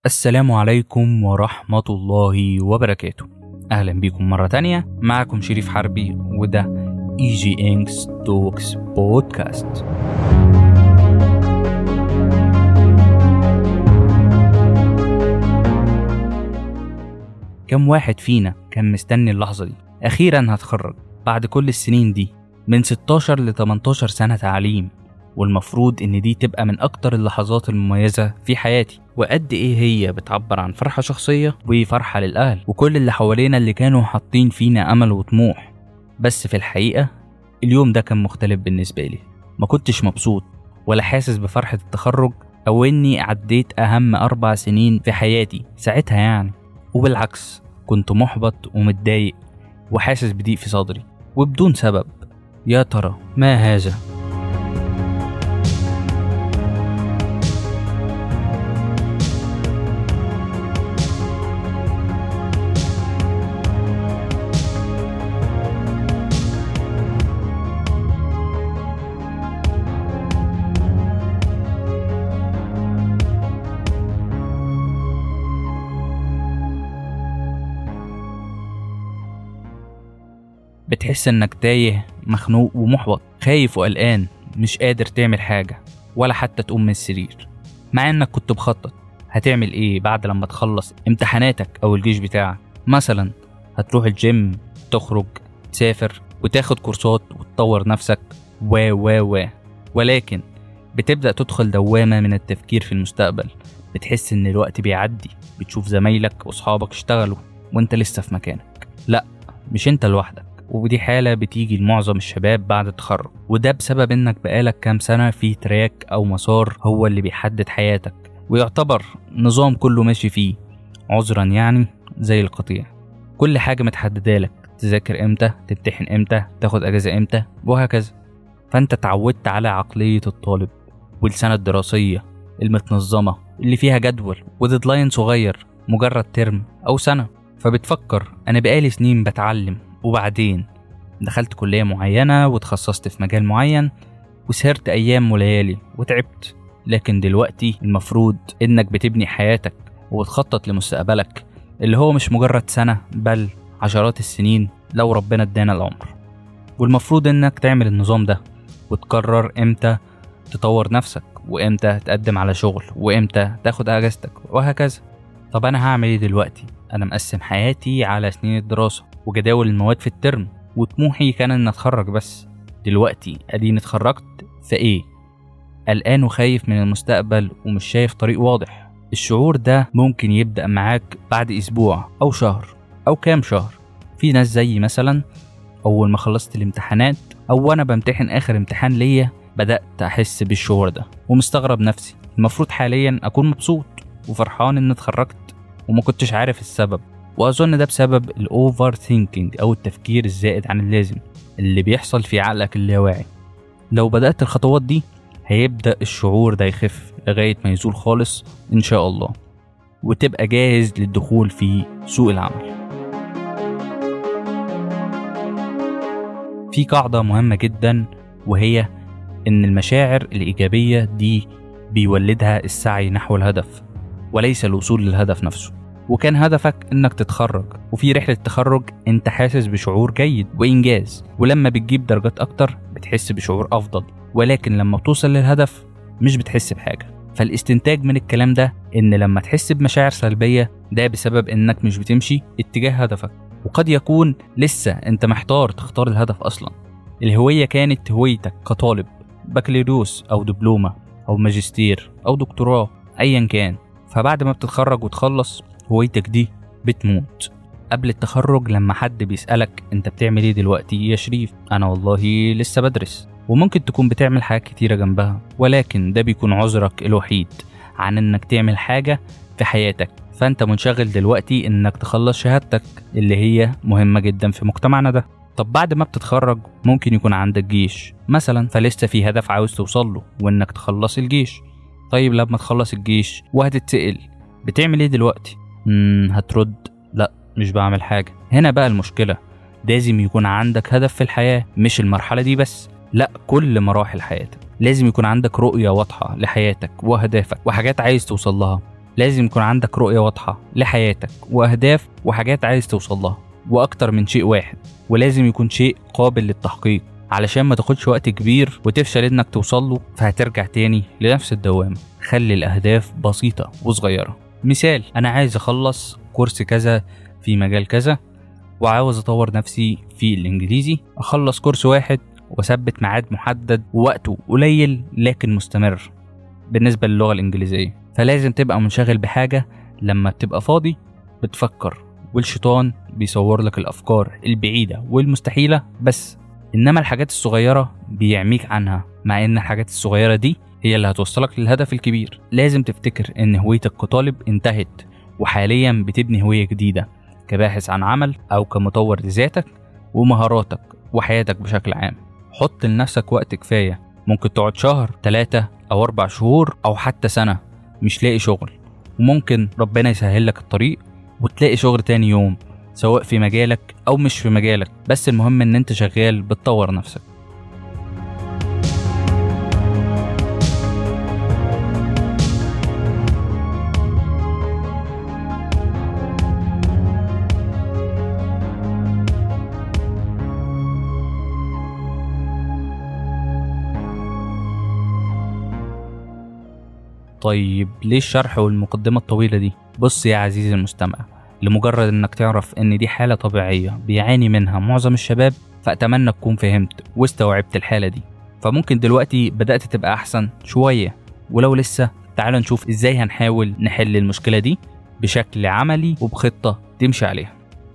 السلام عليكم ورحمة الله وبركاته أهلا بيكم مرة تانية معكم شريف حربي وده اي جي انكس توكس بودكاست كم واحد فينا كان مستني اللحظة دي أخيرا هتخرج بعد كل السنين دي من 16 ل 18 سنة تعليم والمفروض إن دي تبقى من أكتر اللحظات المميزة في حياتي وقد إيه هي بتعبر عن فرحة شخصية وفرحة للأهل وكل اللي حوالينا اللي كانوا حاطين فينا أمل وطموح بس في الحقيقة اليوم ده كان مختلف بالنسبة لي ما كنتش مبسوط ولا حاسس بفرحة التخرج أو إني عديت أهم أربع سنين في حياتي ساعتها يعني وبالعكس كنت محبط ومتضايق وحاسس بضيق في صدري وبدون سبب يا ترى ما هذا بتحس انك تايه مخنوق ومحبط خايف وقلقان مش قادر تعمل حاجة ولا حتى تقوم من السرير مع انك كنت مخطط هتعمل ايه بعد لما تخلص امتحاناتك او الجيش بتاعك مثلا هتروح الجيم تخرج تسافر وتاخد كورسات وتطور نفسك و و و ولكن بتبدأ تدخل دوامة من التفكير في المستقبل بتحس ان الوقت بيعدي بتشوف زمايلك واصحابك اشتغلوا وانت لسه في مكانك لا مش انت لوحدك ودي حالة بتيجي لمعظم الشباب بعد التخرج وده بسبب انك بقالك كام سنة في تراك او مسار هو اللي بيحدد حياتك ويعتبر نظام كله ماشي فيه عذرا يعني زي القطيع كل حاجة متحددة لك تذاكر امتى تمتحن امتى تاخد اجازة امتى وهكذا فانت اتعودت على عقلية الطالب والسنة الدراسية المتنظمة اللي فيها جدول وديدلاين صغير مجرد ترم أو سنة فبتفكر أنا بقالي سنين بتعلم وبعدين دخلت كلية معينة وتخصصت في مجال معين وسهرت أيام وليالي وتعبت لكن دلوقتي المفروض إنك بتبني حياتك وتخطط لمستقبلك اللي هو مش مجرد سنة بل عشرات السنين لو ربنا ادانا العمر والمفروض إنك تعمل النظام ده وتقرر إمتى تطور نفسك وإمتى تقدم على شغل وإمتى تاخد أجازتك وهكذا طب أنا هعمل إيه دلوقتي؟ أنا مقسم حياتي على سنين الدراسة وجداول المواد في الترم وطموحي كان ان اتخرج بس دلوقتي اديني اتخرجت فايه قلقان وخايف من المستقبل ومش شايف طريق واضح الشعور ده ممكن يبدأ معاك بعد أسبوع أو شهر أو كام شهر في ناس زيي مثلا أول ما خلصت الامتحانات أو وأنا بمتحن آخر امتحان ليا بدأت أحس بالشعور ده ومستغرب نفسي المفروض حاليا أكون مبسوط وفرحان إن اتخرجت وما كنتش عارف السبب وأظن ده بسبب الأوفر ثينكينج أو التفكير الزائد عن اللازم اللي بيحصل في عقلك اللاواعي لو بدأت الخطوات دي هيبدأ الشعور ده يخف لغاية ما يزول خالص إن شاء الله وتبقى جاهز للدخول في سوق العمل في قاعدة مهمة جدا وهي إن المشاعر الإيجابية دي بيولدها السعي نحو الهدف وليس الوصول للهدف نفسه وكان هدفك انك تتخرج وفي رحلة التخرج انت حاسس بشعور جيد وانجاز ولما بتجيب درجات اكتر بتحس بشعور افضل ولكن لما بتوصل للهدف مش بتحس بحاجة فالاستنتاج من الكلام ده ان لما تحس بمشاعر سلبية ده بسبب انك مش بتمشي اتجاه هدفك وقد يكون لسه انت محتار تختار الهدف اصلا الهوية كانت هويتك كطالب بكالوريوس او دبلومة او ماجستير او دكتوراه ايا كان فبعد ما بتتخرج وتخلص هويتك دي بتموت قبل التخرج لما حد بيسألك انت بتعمل ايه دلوقتي يا شريف انا والله لسه بدرس وممكن تكون بتعمل حاجات كتيرة جنبها ولكن ده بيكون عذرك الوحيد عن انك تعمل حاجة في حياتك فانت منشغل دلوقتي انك تخلص شهادتك اللي هي مهمة جدا في مجتمعنا ده طب بعد ما بتتخرج ممكن يكون عندك جيش مثلا فلسه في هدف عاوز توصل له وانك تخلص الجيش طيب لما تخلص الجيش وهتتسأل بتعمل ايه دلوقتي مم هترد لا مش بعمل حاجة هنا بقى المشكلة لازم يكون عندك هدف في الحياة مش المرحلة دي بس لا كل مراحل حياتك لازم يكون عندك رؤية واضحة لحياتك وأهدافك وحاجات عايز توصل لها لازم يكون عندك رؤية واضحة لحياتك وأهداف وحاجات عايز توصل لها وأكتر من شيء واحد ولازم يكون شيء قابل للتحقيق علشان ما تاخدش وقت كبير وتفشل انك توصل له فهترجع تاني لنفس الدوامة خلي الأهداف بسيطة وصغيرة مثال أنا عايز أخلص كورس كذا في مجال كذا وعاوز أطور نفسي في الإنجليزي أخلص كورس واحد وأثبت ميعاد محدد ووقته قليل لكن مستمر بالنسبة للغة الإنجليزية فلازم تبقى منشغل بحاجة لما بتبقى فاضي بتفكر والشيطان بيصور لك الأفكار البعيدة والمستحيلة بس إنما الحاجات الصغيرة بيعميك عنها مع إن الحاجات الصغيرة دي هي اللي هتوصلك للهدف الكبير لازم تفتكر إن هويتك كطالب انتهت وحاليا بتبني هوية جديدة كباحث عن عمل أو كمطور لذاتك ومهاراتك وحياتك بشكل عام حط لنفسك وقت كفاية ممكن تقعد شهر تلاتة أو أربع شهور أو حتى سنة مش لاقي شغل وممكن ربنا يسهل لك الطريق وتلاقي شغل تاني يوم سواء في مجالك أو مش في مجالك بس المهم إن أنت شغال بتطور نفسك طيب ليه الشرح والمقدمة الطويلة دي؟ بص يا عزيزي المستمع لمجرد انك تعرف ان دي حالة طبيعية بيعاني منها معظم الشباب فأتمنى تكون فهمت واستوعبت الحالة دي فممكن دلوقتي بدأت تبقى أحسن شوية ولو لسه تعال نشوف ازاي هنحاول نحل المشكلة دي بشكل عملي وبخطة تمشي عليها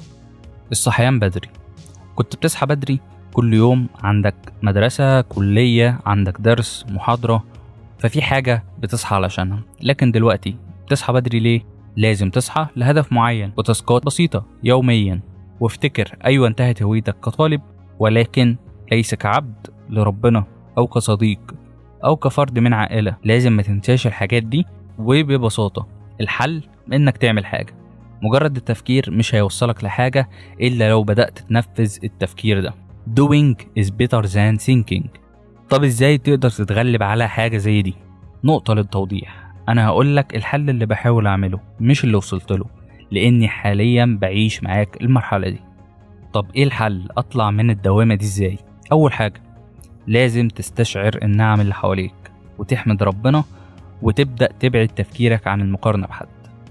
الصحيان بدري كنت بتصحى بدري كل يوم عندك مدرسة كلية عندك درس محاضرة ففي حاجة بتصحى علشانها لكن دلوقتي بتصحى بدري ليه؟ لازم تصحى لهدف معين وتاسكات بسيطة يوميا وافتكر أيوة انتهت هويتك كطالب ولكن ليس كعبد لربنا أو كصديق أو كفرد من عائلة لازم ما تنساش الحاجات دي وببساطة الحل إنك تعمل حاجة مجرد التفكير مش هيوصلك لحاجة إلا لو بدأت تنفذ التفكير ده doing is better than thinking طب ازاي تقدر تتغلب على حاجة زي دي نقطة للتوضيح أنا هقولك الحل اللي بحاول أعمله مش اللي وصلت له لأني حاليا بعيش معاك المرحلة دي طب إيه الحل أطلع من الدوامة دي إزاي أول حاجة لازم تستشعر النعم اللي حواليك وتحمد ربنا وتبدأ تبعد تفكيرك عن المقارنة بحد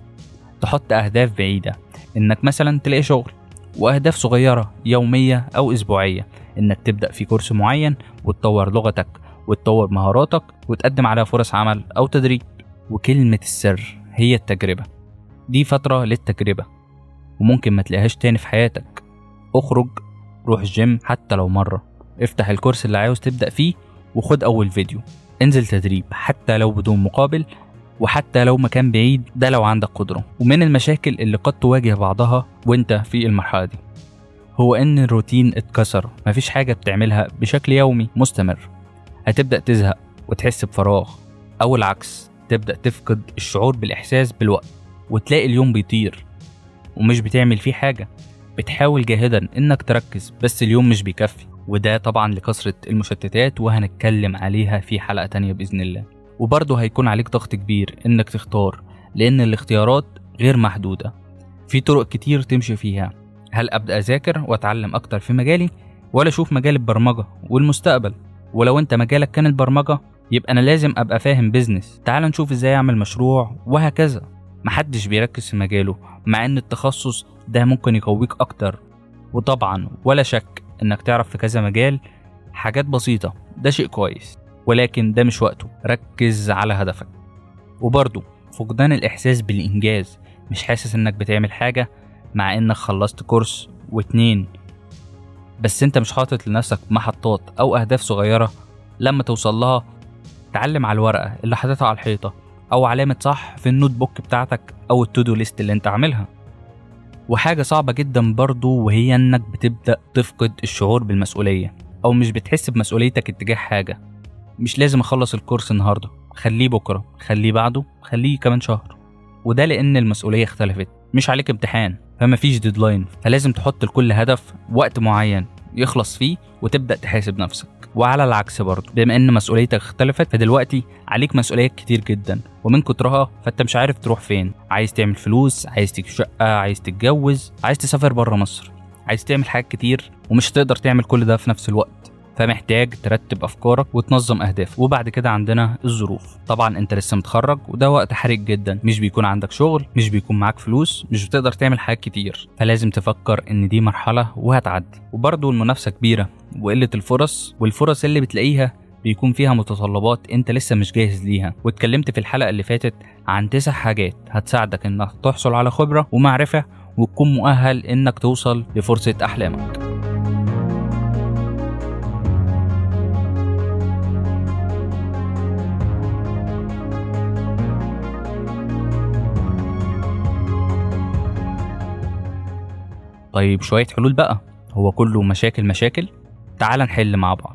تحط أهداف بعيدة إنك مثلا تلاقي شغل وأهداف صغيرة يومية أو أسبوعية إنك تبدأ في كورس معين وتطور لغتك وتطور مهاراتك وتقدم على فرص عمل أو تدريب وكلمة السر هي التجربة دي فترة للتجربة وممكن ما تلاقيهاش تاني في حياتك اخرج روح الجيم حتى لو مرة افتح الكورس اللي عاوز تبدأ فيه وخد أول فيديو انزل تدريب حتى لو بدون مقابل وحتى لو مكان بعيد ده لو عندك قدرة ومن المشاكل اللي قد تواجه بعضها وانت في المرحلة دي هو ان الروتين اتكسر مفيش حاجة بتعملها بشكل يومي مستمر هتبدأ تزهق وتحس بفراغ أو العكس تبدأ تفقد الشعور بالإحساس بالوقت وتلاقي اليوم بيطير ومش بتعمل فيه حاجة بتحاول جاهدا إنك تركز بس اليوم مش بيكفي وده طبعا لكثرة المشتتات وهنتكلم عليها في حلقة تانية بإذن الله وبرضه هيكون عليك ضغط كبير إنك تختار لأن الاختيارات غير محدودة في طرق كتير تمشي فيها هل أبدأ أذاكر وأتعلم أكتر في مجالي ولا أشوف مجال البرمجة والمستقبل ولو أنت مجالك كان البرمجة يبقى أنا لازم أبقى فاهم بيزنس تعال نشوف إزاي أعمل مشروع وهكذا محدش بيركز في مجاله مع إن التخصص ده ممكن يقويك أكتر وطبعا ولا شك إنك تعرف في كذا مجال حاجات بسيطة ده شيء كويس ولكن ده مش وقته ركز على هدفك وبرضه فقدان الإحساس بالإنجاز مش حاسس إنك بتعمل حاجة مع إنك خلصت كورس واتنين بس انت مش حاطط لنفسك محطات او اهداف صغيره لما توصل لها تعلم على الورقه اللي حاططها على الحيطه او علامه صح في النوت بوك بتاعتك او التودو ليست اللي انت عاملها وحاجه صعبه جدا برضو وهي انك بتبدا تفقد الشعور بالمسؤوليه او مش بتحس بمسؤوليتك اتجاه حاجه مش لازم اخلص الكورس النهارده خليه بكره خليه بعده خليه كمان شهر وده لان المسؤوليه اختلفت مش عليك امتحان فما فيش ديدلاين فلازم تحط لكل هدف وقت معين يخلص فيه وتبدا تحاسب نفسك وعلى العكس برضه بما ان مسؤوليتك اختلفت فدلوقتي عليك مسؤوليات كتير جدا ومن كترها فانت مش عارف تروح فين عايز تعمل فلوس عايز تجيب شقه عايز تتجوز عايز تسافر بره مصر عايز تعمل حاجات كتير ومش هتقدر تعمل كل ده في نفس الوقت فمحتاج ترتب افكارك وتنظم اهدافك وبعد كده عندنا الظروف طبعا انت لسه متخرج وده وقت حرج جدا مش بيكون عندك شغل مش بيكون معاك فلوس مش بتقدر تعمل حاجات كتير فلازم تفكر ان دي مرحله وهتعدي وبرضه المنافسه كبيره وقله الفرص والفرص اللي بتلاقيها بيكون فيها متطلبات انت لسه مش جاهز ليها واتكلمت في الحلقه اللي فاتت عن تسع حاجات هتساعدك انك تحصل على خبره ومعرفه وتكون مؤهل انك توصل لفرصه احلامك طيب شوية حلول بقى هو كله مشاكل مشاكل تعال نحل مع بعض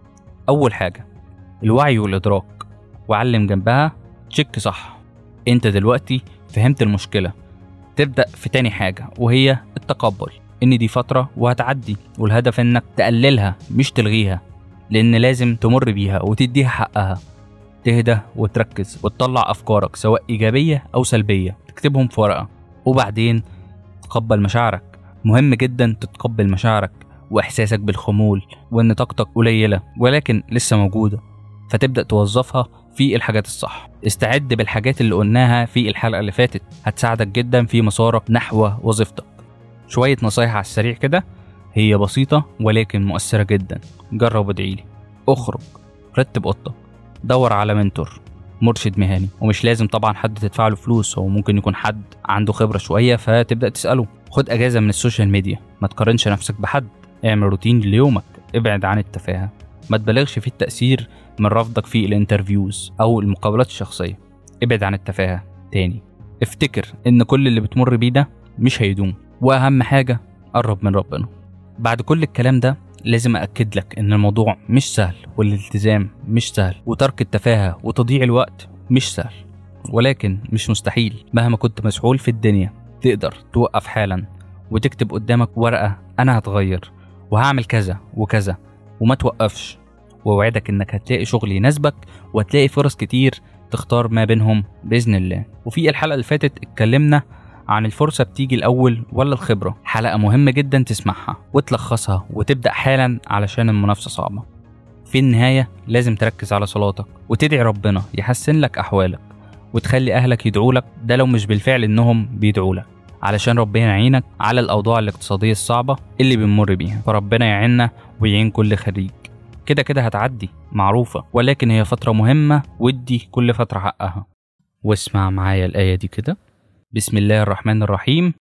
أول حاجة الوعي والإدراك وعلم جنبها تشيك صح انت دلوقتي فهمت المشكلة تبدأ في تاني حاجة وهي التقبل ان دي فترة وهتعدي والهدف انك تقللها مش تلغيها لان لازم تمر بيها وتديها حقها تهدى وتركز وتطلع افكارك سواء ايجابية او سلبية تكتبهم في ورقة وبعدين تقبل مشاعرك مهم جدا تتقبل مشاعرك واحساسك بالخمول وان طاقتك قليله ولكن لسه موجوده فتبدا توظفها في الحاجات الصح استعد بالحاجات اللي قلناها في الحلقه اللي فاتت هتساعدك جدا في مسارك نحو وظيفتك شويه نصايح على السريع كده هي بسيطه ولكن مؤثره جدا جرب وادعيلي اخرج رتب اوضتك دور على منتور مرشد مهني ومش لازم طبعا حد تدفع له فلوس هو ممكن يكون حد عنده خبره شويه فتبدا تساله خد اجازه من السوشيال ميديا ما تقارنش نفسك بحد اعمل روتين ليومك ابعد عن التفاهه ما تبالغش في التاثير من رفضك في الانترفيوز او المقابلات الشخصيه ابعد عن التفاهه تاني افتكر ان كل اللي بتمر بيه ده مش هيدوم واهم حاجه قرب من ربنا بعد كل الكلام ده لازم أأكد لك إن الموضوع مش سهل والالتزام مش سهل وترك التفاهة وتضييع الوقت مش سهل ولكن مش مستحيل مهما كنت مسحول في الدنيا تقدر توقف حالا وتكتب قدامك ورقة أنا هتغير وهعمل كذا وكذا وما توقفش وأوعدك إنك هتلاقي شغل يناسبك وهتلاقي فرص كتير تختار ما بينهم بإذن الله وفي الحلقة اللي فاتت اتكلمنا عن الفرصة بتيجي الأول ولا الخبرة حلقة مهمة جدا تسمعها وتلخصها وتبدأ حالا علشان المنافسة صعبة في النهاية لازم تركز على صلاتك وتدعي ربنا يحسن لك أحوالك وتخلي أهلك يدعوا لك ده لو مش بالفعل إنهم بيدعوا لك علشان ربنا يعينك على الأوضاع الاقتصادية الصعبة اللي بنمر بيها فربنا يعيننا ويعين كل خريج كده كده هتعدي معروفة ولكن هي فترة مهمة ودي كل فترة حقها واسمع معايا الآية دي كده بسم الله الرحمن الرحيم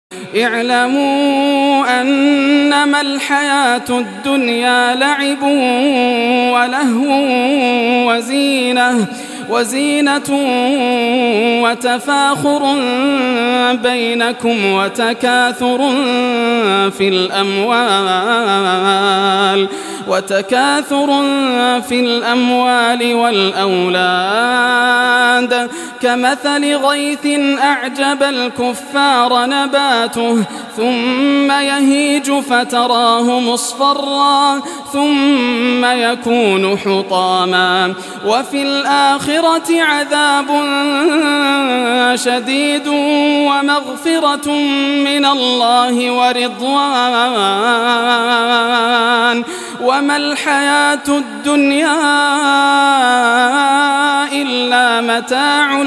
اعلموا أنما الحياة الدنيا لعب ولهو وزينة وزينة وتفاخر بينكم وتكاثر في الأموال وتكاثر في الأموال والأولاد كمثل غيث أعجب الكفار نباته ثم يهيج فتراه مصفرا ثم يكون حطاما وفي الآخرة عذاب شديد ومغفرة من الله ورضوان وما الحياة الدنيا إلا متاع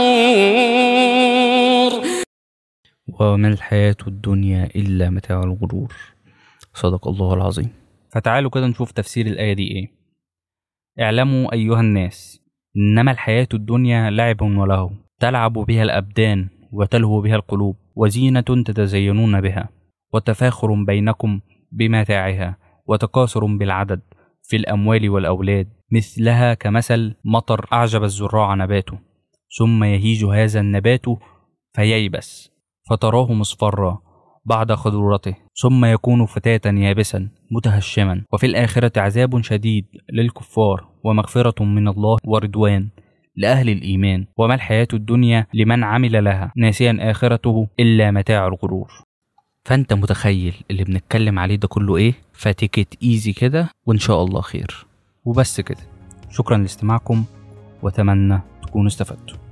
الغرور وما الحياة الدنيا إلا متاع الغرور صدق الله العظيم فتعالوا كده نشوف تفسير الآية دي إيه اعلموا أيها الناس إنما الحياة الدنيا لعب ولهو تلعب بها الأبدان وتلهو بها القلوب وزينة تتزينون بها وتفاخر بينكم بمتاعها وتكاثر بالعدد في الأموال والأولاد مثلها كمثل مطر أعجب الزراع نباته ثم يهيج هذا النبات فييبس فتراه مصفرا بعد خضرته ثم يكون فتاة يابسا متهشما وفي الآخرة عذاب شديد للكفار ومغفرة من الله ورضوان لأهل الإيمان وما الحياة الدنيا لمن عمل لها ناسيا آخرته إلا متاع الغرور فانت متخيل اللي بنتكلم عليه ده كله ايه فتيكت ايزي كده وان شاء الله خير وبس كده شكرا لاستماعكم واتمنى تكونوا استفدتوا